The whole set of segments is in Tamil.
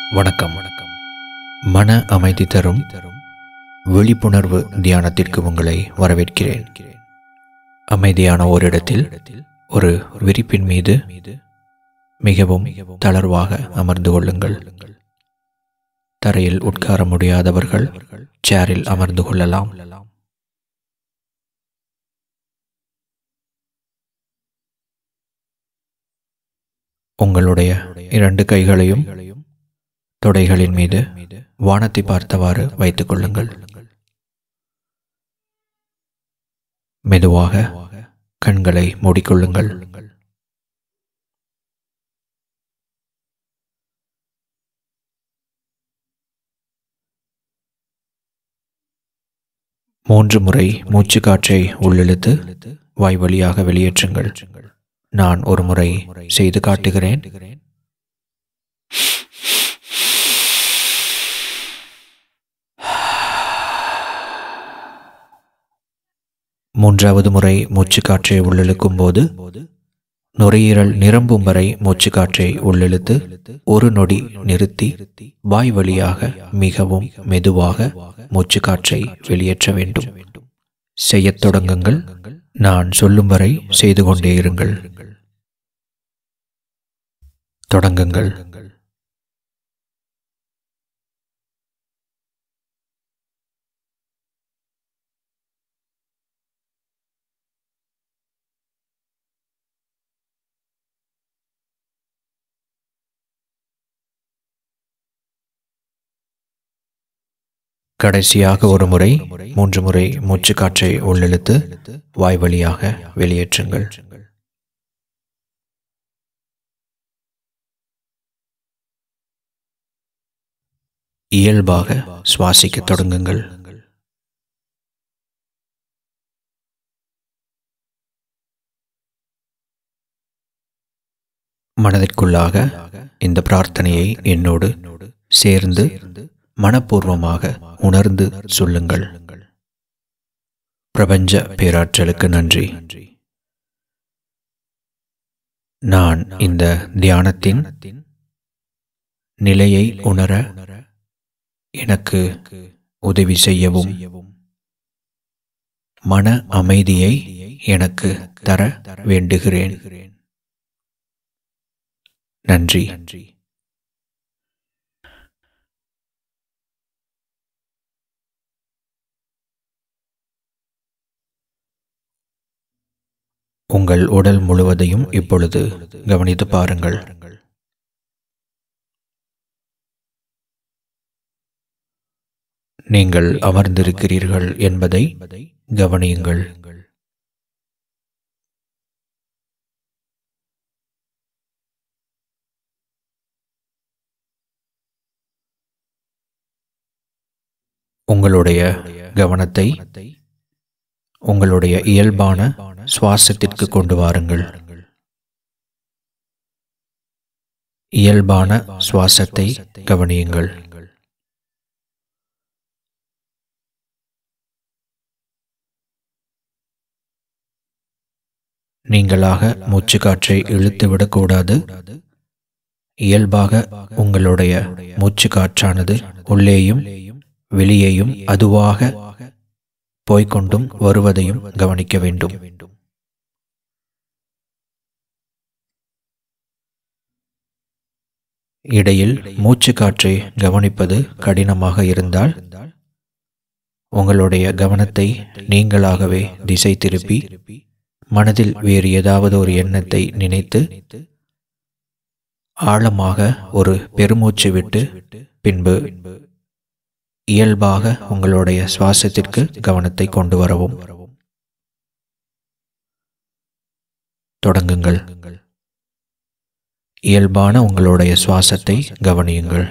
வணக்கம் வணக்கம் மன அமைதி தரும் விழிப்புணர்வு தியானத்திற்கு உங்களை வரவேற்கிறேன் அமைதியான ஓரிடத்தில் ஒரு விரிப்பின் மீது மிகவும் தளர்வாக அமர்ந்து கொள்ளுங்கள் தரையில் உட்கார முடியாதவர்கள் சேரில் அமர்ந்து கொள்ளலாம் உங்களுடைய இரண்டு கைகளையும் தொடைகளின் மீது வானத்தை பார்த்தவாறு வைத்துக் கொள்ளுங்கள் மெதுவாக கண்களை மூடிக்கொள்ளுங்கள் மூன்று முறை மூச்சு காற்றை உள்ளிழுத்து வாய் வழியாக வெளியேற்றுங்கள் நான் ஒரு முறை செய்து காட்டுகிறேன் மூன்றாவது முறை மூச்சு காற்றை உள்ளிழுக்கும் போது நுரையீரல் நிரம்பும் வரை மூச்சு காற்றை உள்ளிழுத்து ஒரு நொடி நிறுத்தி வாய் வழியாக மிகவும் மெதுவாக மூச்சு காற்றை வெளியேற்ற வேண்டும் செய்யத் தொடங்குங்கள் நான் சொல்லும் வரை செய்து கொண்டே இருங்கள் தொடங்குங்கள் கடைசியாக ஒரு முறை மூன்று முறை மூச்சு காற்றை உள்ளிழுத்து வாய் வழியாக வெளியேற்றுங்கள் இயல்பாக சுவாசிக்கத் தொடங்குங்கள் மனதிற்குள்ளாக இந்த பிரார்த்தனையை என்னோடு சேர்ந்து மனப்பூர்வமாக உணர்ந்து சொல்லுங்கள் பிரபஞ்ச பேராற்றலுக்கு நன்றி நான் இந்த தியானத்தின் நிலையை உணர எனக்கு உதவி செய்யவும் மன அமைதியை எனக்கு தர வேண்டுகிறேன் நன்றி உங்கள் உடல் முழுவதையும் இப்பொழுது கவனித்து பாருங்கள் நீங்கள் அமர்ந்திருக்கிறீர்கள் என்பதை கவனியுங்கள் உங்களுடைய கவனத்தை உங்களுடைய இயல்பான சுவாசத்திற்கு கொண்டு வாருங்கள் இயல்பான சுவாசத்தை கவனியுங்கள் நீங்களாக மூச்சு காற்றை இழுத்து விடக்கூடாது இயல்பாக உங்களுடைய மூச்சு காற்றானது உள்ளேயும் வெளியேயும் அதுவாக போய்கொண்டும் வருவதையும் கவனிக்க வேண்டும் இடையில் மூச்சு காற்றை கவனிப்பது கடினமாக இருந்தால் உங்களுடைய கவனத்தை நீங்களாகவே திசை திருப்பி மனதில் வேறு ஏதாவது ஒரு எண்ணத்தை நினைத்து ஆழமாக ஒரு பெருமூச்சு விட்டு பின்பு இயல்பாக உங்களுடைய சுவாசத்திற்கு கவனத்தை கொண்டு வரவும் தொடங்குங்கள் இயல்பான உங்களுடைய சுவாசத்தை கவனியுங்கள்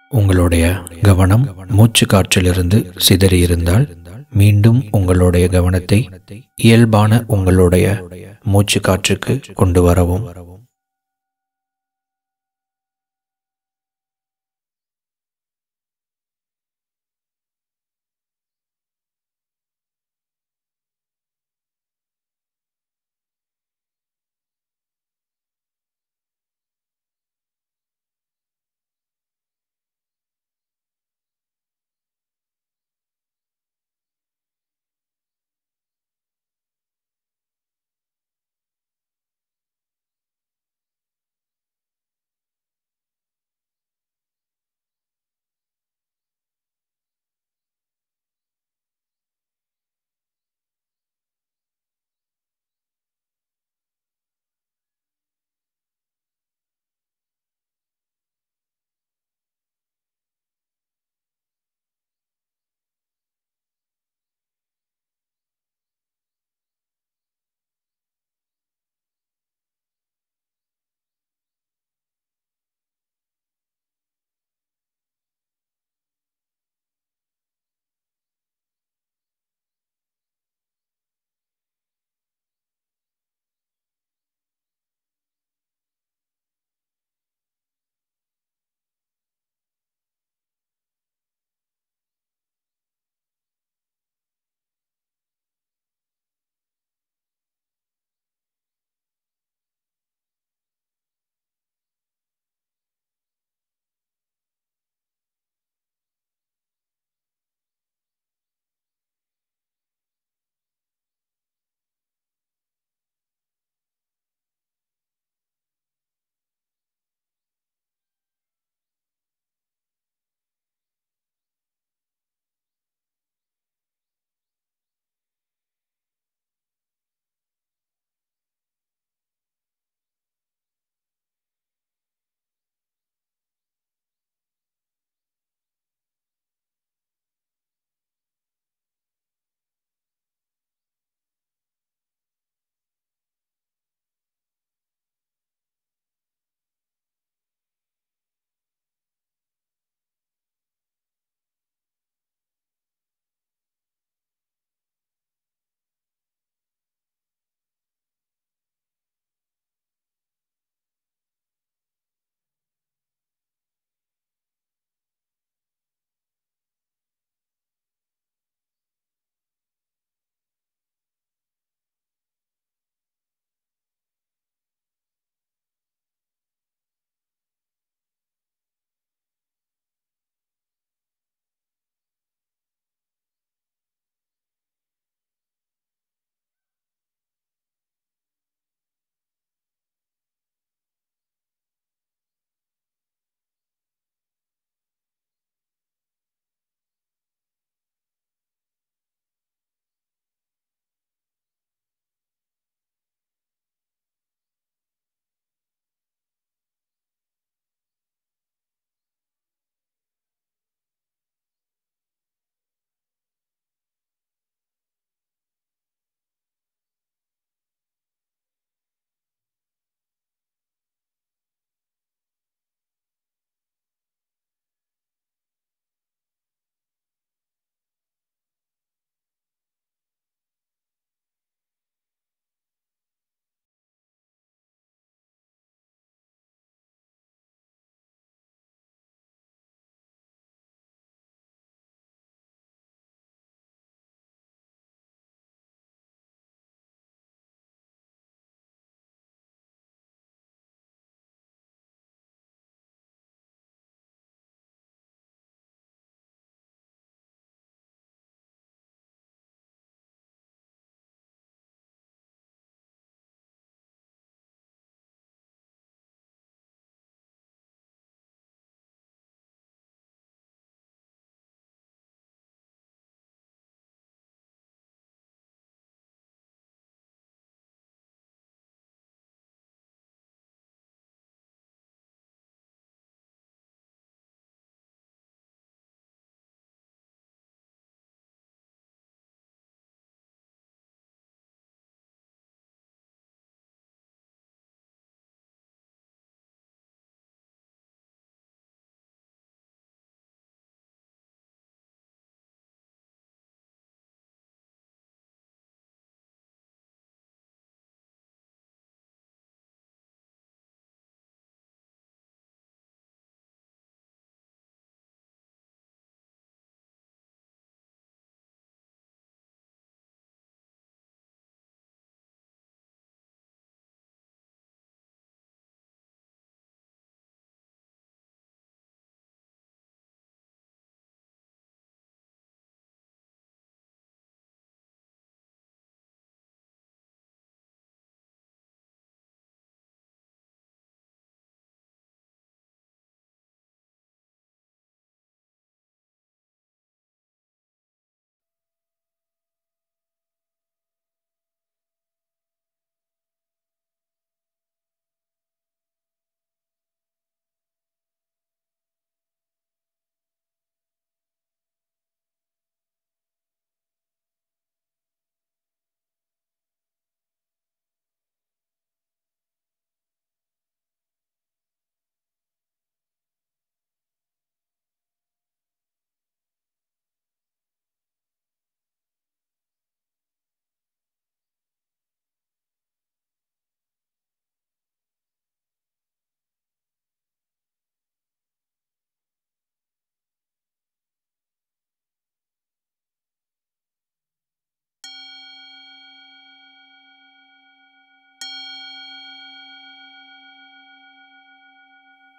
உங்களுடைய கவனம் மூச்சு காற்றிலிருந்து சிதறியிருந்தால் மீண்டும் உங்களுடைய கவனத்தை இயல்பான உங்களுடைய மூச்சு காற்றுக்கு கொண்டு வரவும்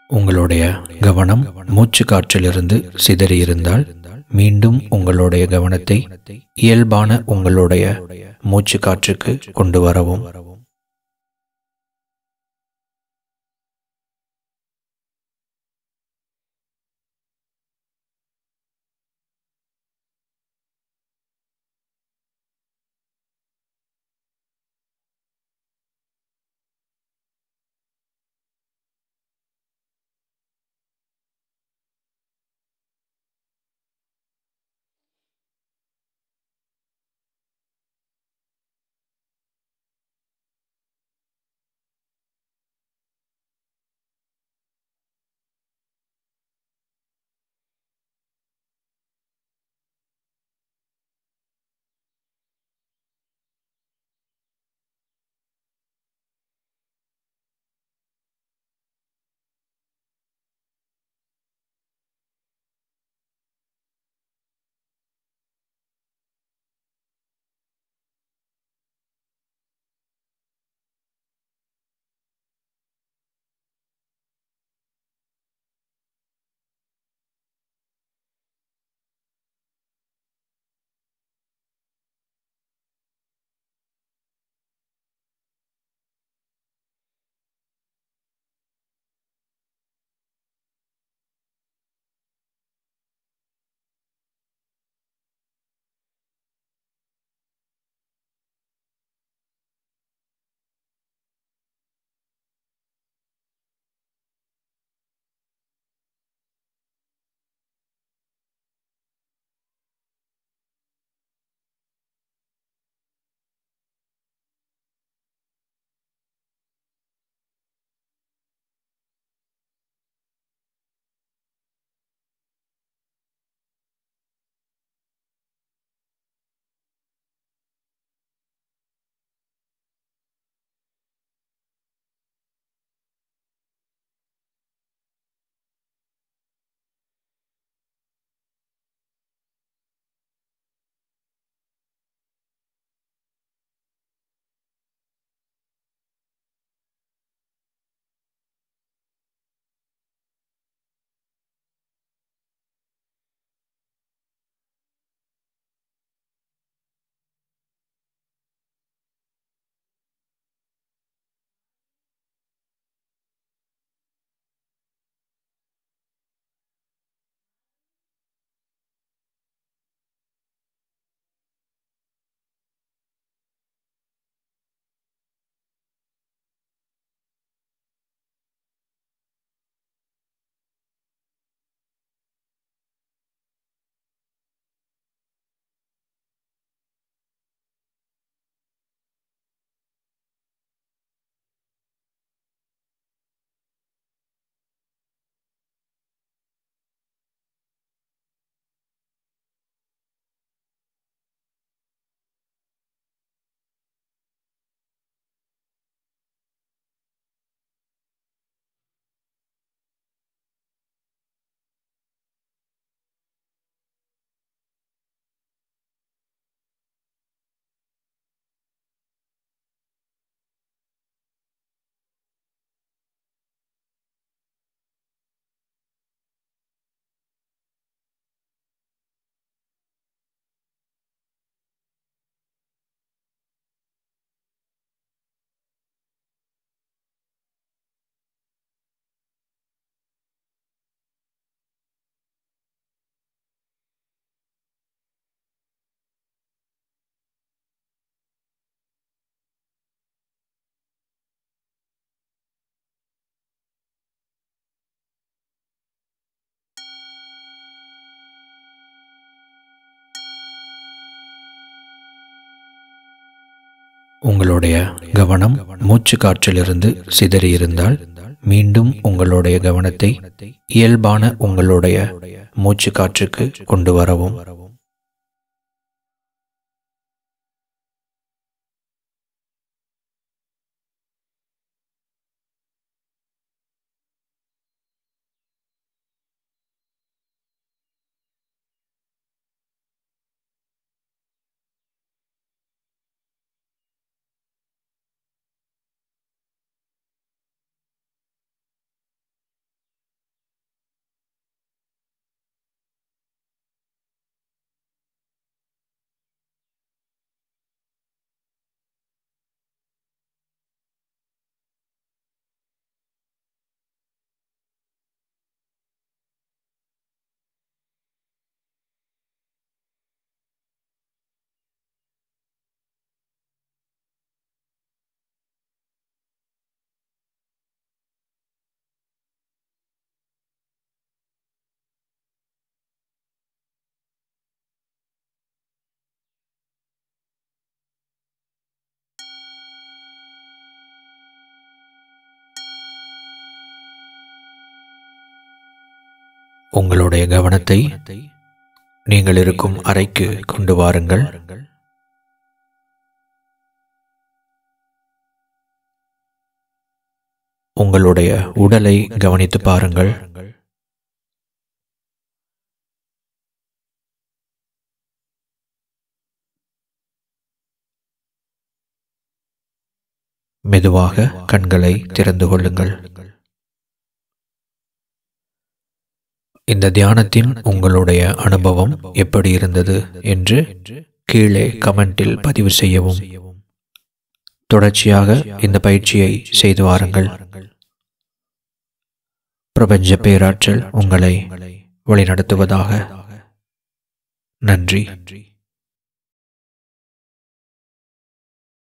உங்களுடைய கவனம் மூச்சு காற்றிலிருந்து சிதறியிருந்தால் மீண்டும் உங்களுடைய கவனத்தை இயல்பான உங்களுடைய மூச்சு காற்றுக்கு கொண்டு வரவும் உங்களுடைய கவனம் மூச்சு காற்றிலிருந்து சிதறியிருந்தால் மீண்டும் உங்களுடைய கவனத்தை இயல்பான உங்களுடைய மூச்சு காற்றுக்கு கொண்டு வரவும் உங்களுடைய கவனத்தை நீங்கள் இருக்கும் அறைக்கு கொண்டு வாருங்கள் உங்களுடைய உடலை கவனித்து பாருங்கள் மெதுவாக கண்களை திறந்து கொள்ளுங்கள் இந்த தியானத்தின் உங்களுடைய அனுபவம் எப்படி இருந்தது என்று கீழே கமெண்டில் பதிவு செய்யவும் தொடர்ச்சியாக இந்த பயிற்சியை செய்து வாருங்கள் பிரபஞ்ச பேராற்றல் உங்களை வழிநடத்துவதாக நன்றி